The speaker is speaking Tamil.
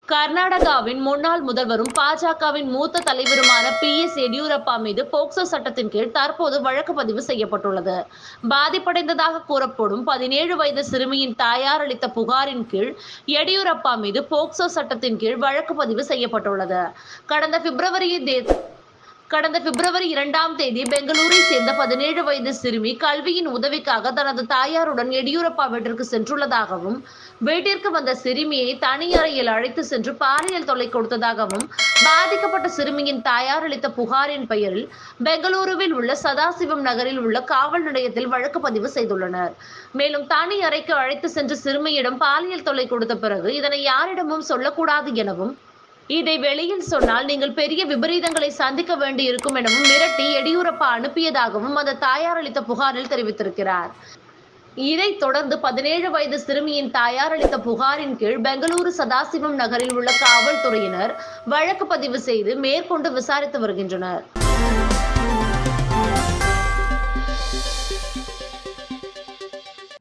கர்நாடகாவின் முன்னாள் முதல்வரும் பாஜகவின் மூத்த தலைவருமான பி எஸ் எடியூரப்பா மீது போக்சோ சட்டத்தின் கீழ் தற்போது வழக்கு பதிவு செய்யப்பட்டுள்ளது பாதிப்படைந்ததாக கூறப்படும் பதினேழு வயது சிறுமியின் தாயார் அளித்த புகாரின் கீழ் எடியூரப்பா மீது போக்சோ சட்டத்தின் கீழ் வழக்கு பதிவு செய்யப்பட்டுள்ளது கடந்த பிப்ரவரி தே- கடந்த பிப்ரவரி இரண்டாம் தேதி பெங்களூரை சேர்ந்த பதினேழு வயது சிறுமி கல்வியின் உதவிக்காக தனது தாயாருடன் எடியூரப்பா வீட்டிற்கு சென்றுள்ளதாகவும் வீட்டிற்கு வந்த சிறுமியை தனி அறையில் அழைத்து சென்று பாலியல் தொல்லை கொடுத்ததாகவும் பாதிக்கப்பட்ட சிறுமியின் தாயார் அளித்த புகாரின் பெயரில் பெங்களூருவில் உள்ள சதாசிவம் நகரில் உள்ள காவல் நிலையத்தில் வழக்கு பதிவு செய்துள்ளனர் மேலும் தனி அறைக்கு அழைத்து சென்று சிறுமியிடம் பாலியல் தொல்லை கொடுத்த பிறகு இதனை யாரிடமும் சொல்லக்கூடாது எனவும் இதை வெளியில் சொன்னால் நீங்கள் பெரிய விபரீதங்களை சந்திக்க வேண்டியிருக்கும் எனவும் மிரட்டி எடியூரப்பா அனுப்பியதாகவும் அந்த தாயார் அளித்த புகாரில் தெரிவித்திருக்கிறார் இதைத் தொடர்ந்து பதினேழு வயது சிறுமியின் தாயார் அளித்த புகாரின் கீழ் பெங்களூரு சதாசிவம் நகரில் உள்ள காவல்துறையினர் வழக்கு பதிவு செய்து மேற்கொண்டு விசாரித்து வருகின்றனர்